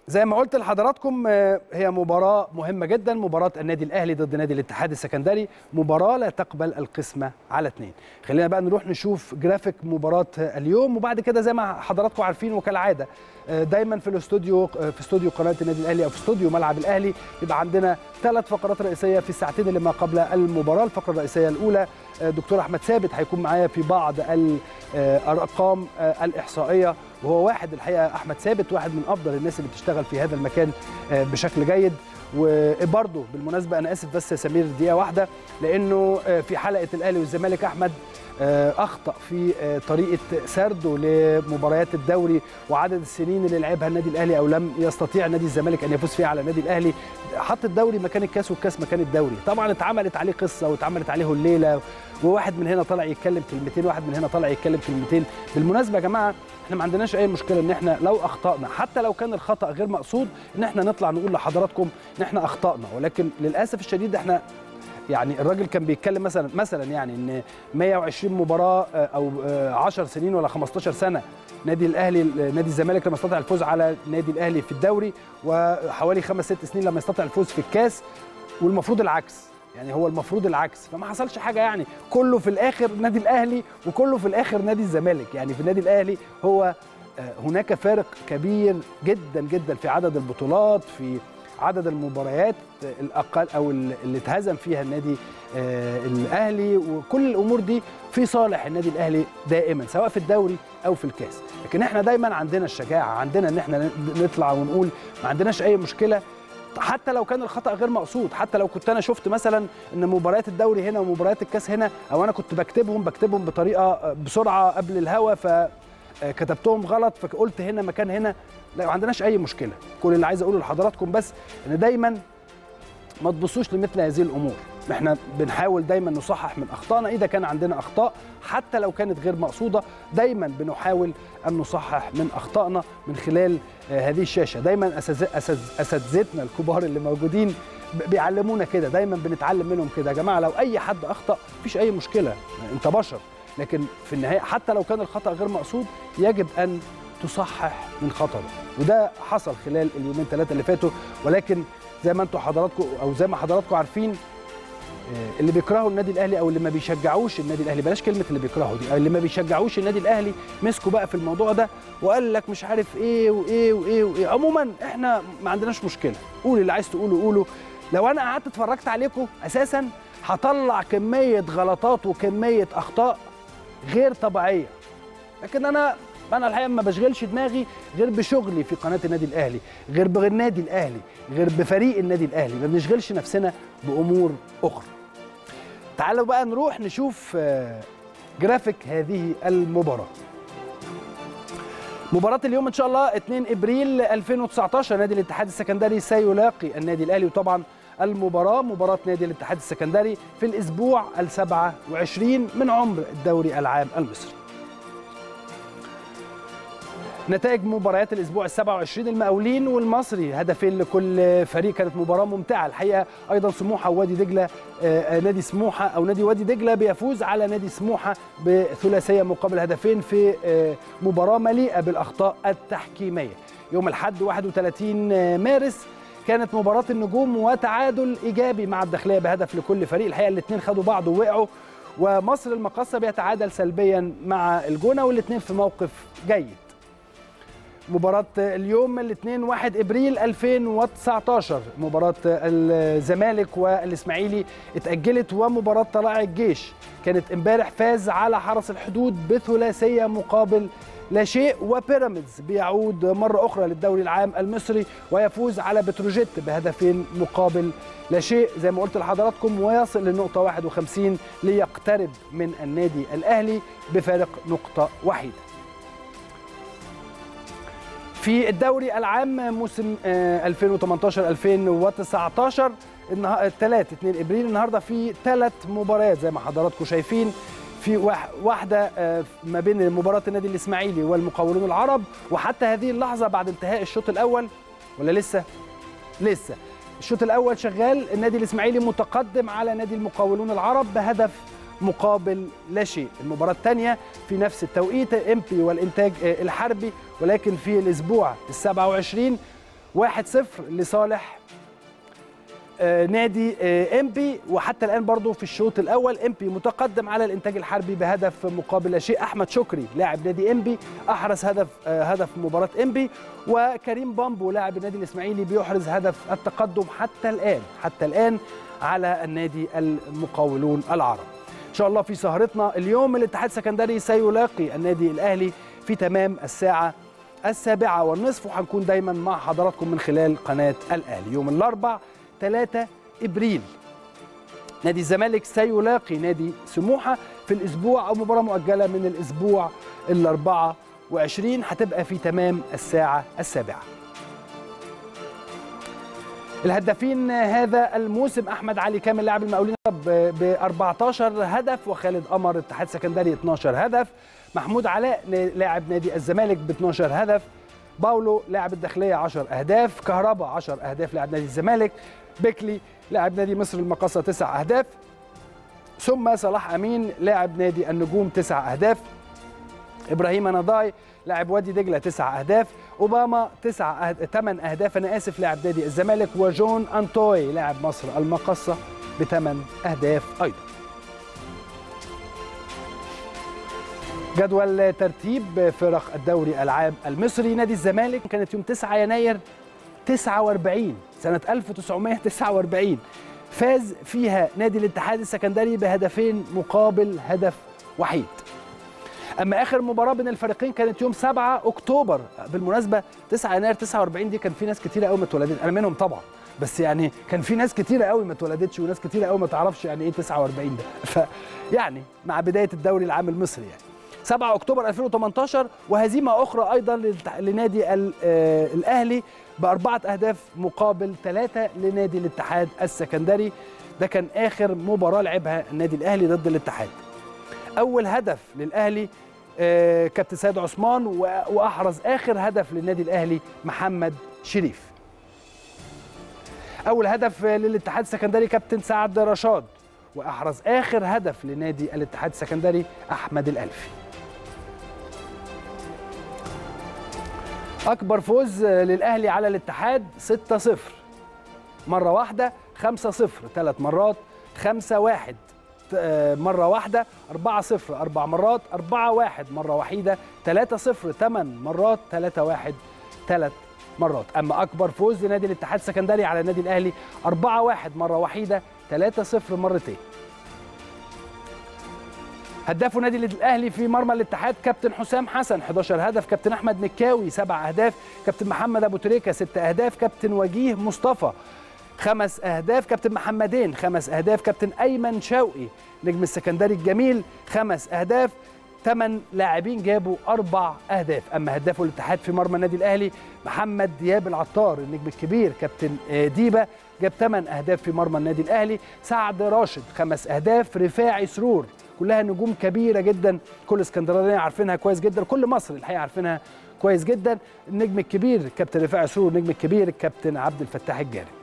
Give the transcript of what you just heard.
زي ما قلت لحضراتكم آه، هي مباراة مهمة جدا مباراة النادي الأهلي ضد نادي الاتحاد السكندري مباراة لا تقبل القسمة على اثنين خلينا بقى نروح نشوف جرافيك مباراة اليوم وبعد كده زي ما حضراتكم عارفين وكالعادة آه، دايما في الاستوديو آه، في استوديو قناة النادي الأهلي أو في استوديو ملعب الأهلي يبقى عندنا ثلاث فقرات رئيسية في الساعتين اللي ما قبل المباراة الفقرة الرئيسية الأولى آه، دكتور أحمد ثابت هيكون معايا في بعض الأرقام آه، الإحصائية وهو واحد الحقيقه احمد ثابت واحد من افضل الناس اللي بتشتغل في هذا المكان آه، بشكل جيد وبرضه بالمناسبه انا اسف بس يا سمير دقيقه واحده لانه آه، في حلقه الاهلي والزمالك احمد آه، اخطا في آه، طريقه سرده لمباريات الدوري وعدد السنين اللي لعبها النادي الاهلي او لم يستطيع نادي الزمالك ان يفوز فيها على النادي الاهلي حط الدوري مكان الكاس والكاس مكان الدوري طبعا اتعملت عليه قصه واتعملت عليه الليله وواحد من هنا طلع يتكلم كلمتين واحد من هنا طلع يتكلم كلمتين بالمناسبه يا جماعه احنا ما عندناش اي مشكله ان احنا لو اخطانا حتى لو كان الخطا غير مقصود ان احنا نطلع نقول لحضراتكم ان احنا اخطانا ولكن للاسف الشديد احنا يعني الراجل كان بيتكلم مثلا مثلا يعني ان 120 مباراه آه، او آه، 10 سنين ولا 15 سنه نادي الاهلي نادي الزمالك لما استطاع الفوز على نادي الاهلي في الدوري وحوالي خمس ست سنين لما استطاع الفوز في الكاس والمفروض العكس يعني هو المفروض العكس فما حصلش حاجه يعني كله في الاخر نادي الاهلي وكله في الاخر نادي الزمالك يعني في النادي الاهلي هو آه، هناك فارق كبير جدا جدا في عدد البطولات في عدد المباريات الاقل او اللي اتهزم فيها النادي آه، الاهلي وكل الامور دي في صالح النادي الاهلي دائما سواء في الدوري او في الكاس لكن احنا دايما عندنا الشجاعه عندنا ان احنا نطلع ونقول ما عندناش اي مشكله حتى لو كان الخطا غير مقصود حتى لو كنت انا شفت مثلا ان مباريات الدوري هنا ومباريات الكاس هنا او انا كنت بكتبهم بكتبهم بطريقه بسرعه قبل الهوا فكتبتهم غلط فقلت هنا مكان هنا لا ما عندناش اي مشكله كل اللي عايز اقوله لحضراتكم بس ان دايما ما تبصوش لمثل هذه الامور احنا بنحاول دايما نصحح من اخطائنا اذا كان عندنا اخطاء حتى لو كانت غير مقصوده دايما بنحاول ان نصحح من اخطائنا من خلال آه، هذه الشاشه دايما أساتذ- أساتذ- اساتذتنا الكبار اللي موجودين ب- بيعلمونا كده دايما بنتعلم منهم كده يا جماعه لو اي حد اخطا مفيش اي مشكله انت بشر لكن في النهايه حتى لو كان الخطا غير مقصود يجب ان تصحح من خطأه وده حصل خلال اليومين ثلاثه اللي فاتوا ولكن زي ما انتم حضراتكم او زي ما حضراتكم عارفين آه، اللي بيكرهوا النادي الاهلي او اللي ما بيشجعوش النادي الاهلي بلاش كلمه اللي بيكرهوا دي اللي ما بيشجعوش النادي الاهلي مسكوا بقى في الموضوع ده وقال لك مش عارف ايه وايه وايه وايه عموما احنا ما عندناش مشكله قول اللي عايز تقوله قوله لو انا قعدت اتفرجت عليكم اساسا هطلع كميه غلطات وكميه اخطاء غير طبيعيه لكن انا انا الحقيقه ما بشغلش دماغي غير بشغلي في قناه النادي الاهلي غير بالنادي الاهلي غير بفريق النادي الاهلي ما بنشغلش نفسنا بامور اخرى تعالوا بقى نروح نشوف آه، جرافيك هذه المباراه مباراة اليوم إن شاء الله 2 إبريل 2019 نادي الاتحاد السكندري سيلاقي النادي الأهلي وطبعا المباراة مباراة نادي الاتحاد السكندري في الأسبوع ال 27 من عمر الدوري العام المصري. نتائج مباريات الاسبوع ال 27 المقاولين والمصري هدفين لكل فريق كانت مباراه ممتعه الحقيقه ايضا سموحه ووادي دجله آه، آه، نادي سموحه او نادي وادي دجله بيفوز على نادي سموحه بثلاثيه مقابل هدفين في آه، مباراه مليئه بالاخطاء التحكيميه يوم الاحد 31 مارس كانت مباراة النجوم وتعادل إيجابي مع الداخلية بهدف لكل فريق الحقيقة الاثنين خدوا بعض ووقعوا ومصر المقاصة بيتعادل سلبيا مع الجونة والاثنين في موقف جيد مباراة اليوم الاثنين 1 ابريل 2019 مباراة الزمالك والاسماعيلي اتأجلت ومباراة طلائع الجيش كانت امبارح فاز على حرس الحدود بثلاثية مقابل لا شيء وبيراميدز بيعود مرة أخرى للدوري العام المصري ويفوز على بتروجيت بهدفين مقابل لا شيء زي ما قلت لحضراتكم ويصل للنقطة 51 ليقترب من النادي الأهلي بفارق نقطة وحيدة في الدوري العام موسم 2018 2019 الثلاث 2 ابريل النهارده في ثلاث مباريات زي ما حضراتكم شايفين في واح- واحده آه، ما بين مباراه النادي الاسماعيلي والمقاولون العرب وحتى هذه اللحظه بعد انتهاء الشوط الاول ولا لسه لسه الشوط الاول شغال النادي الاسماعيلي متقدم على نادي المقاولون العرب بهدف مقابل لا شيء المباراة الثانية في نفس التوقيت امبي والإنتاج آه، الحربي ولكن في الأسبوع ال 27 1-0 لصالح آه، نادي آه، امبي وحتى الان برضو في الشوط الاول امبي متقدم على الانتاج الحربي بهدف مقابل لا شيء احمد شكري لاعب نادي امبي احرز هدف آه، هدف مباراه امبي وكريم بامبو لاعب النادي الاسماعيلي بيحرز هدف التقدم حتى الان حتى الان على النادي المقاولون العرب ان شاء الله في سهرتنا اليوم الاتحاد السكندري سيلاقي النادي الاهلي في تمام الساعه السابعه والنصف وهنكون دايما مع حضراتكم من خلال قناه الاهلي يوم الاربعاء 3 ابريل نادي الزمالك سيلاقي نادي سموحه في الاسبوع او مباراه مؤجله من الاسبوع ال 24 هتبقى في تمام الساعه السابعه الهدافين هذا الموسم احمد علي كامل لاعب المقاولين ب 14 هدف وخالد قمر اتحاد سكندري 12 هدف محمود علاء لاعب نادي الزمالك ب 12 هدف باولو لاعب الداخليه 10 اهداف كهربا 10 اهداف لاعب نادي الزمالك بيكلي لاعب نادي مصر المقاصه 9 اهداف ثم صلاح امين لاعب نادي النجوم 9 اهداف ابراهيم نضاي لاعب وادي دجله 9 اهداف اوباما 9 أهد... 8 اهداف انا اسف لاعب نادي الزمالك وجون انتوي لاعب مصر المقاصه بثمان اهداف ايضا جدول ترتيب فرق الدوري العام المصري نادي الزمالك كانت يوم 9 يناير 49 سنة 1949 فاز فيها نادي الاتحاد السكندري بهدفين مقابل هدف وحيد اما اخر مباراه بين الفريقين كانت يوم 7 اكتوبر بالمناسبه 9 يناير 49 دي كان في ناس كتيره قوي ما اتولدت انا منهم طبعا بس يعني كان في ناس كتيره قوي ما اتولدتش وناس كتيره قوي ما تعرفش يعني ايه 49 ده فيعني مع بدايه الدوري العام المصري يعني 7 اكتوبر 2018 وهزيمه اخرى ايضا لنادي الاهلي باربعه اهداف مقابل ثلاثه لنادي الاتحاد السكندري ده كان اخر مباراه لعبها النادي الاهلي ضد الاتحاد اول هدف للاهلي كابتن سيد عثمان واحرز اخر هدف للنادي الاهلي محمد شريف اول هدف للاتحاد السكندري كابتن سعد رشاد واحرز اخر هدف لنادي الاتحاد السكندري احمد الالفي اكبر فوز للاهلي على الاتحاد 6-0 مره واحده 5-0 ثلاث مرات 5-1 مره واحده 4-0 اربع مرات 4-1 مره وحيده 3-0 ثمان مرات 3-1 ثلاث مرات اما اكبر فوز لنادي الاتحاد السكندري على النادي الاهلي 4-1 مره وحيده 3-0 مرتين هداف نادي الاهلي في مرمى الاتحاد كابتن حسام حسن 11 هدف كابتن احمد مكاوي 7 اهداف كابتن محمد ابو تريكه 6 اهداف كابتن وجيه مصطفى خمس اهداف كابتن محمدين خمس اهداف كابتن ايمن شوقي نجم السكندري الجميل خمس اهداف ثمان لاعبين جابوا اربع اهداف اما هداف الاتحاد في مرمى النادي الاهلي محمد دياب العطار النجم الكبير كابتن ديبا جاب ثمان اهداف في مرمى النادي الاهلي سعد راشد خمس اهداف رفاعي سرور كلها نجوم كبيره جدا كل اسكندرانيه عارفينها كويس جدا كل مصر الحقيقه عارفينها كويس جدا النجم الكبير كابتن رفاعي سرور النجم الكبير الكابتن عبد الفتاح الجاري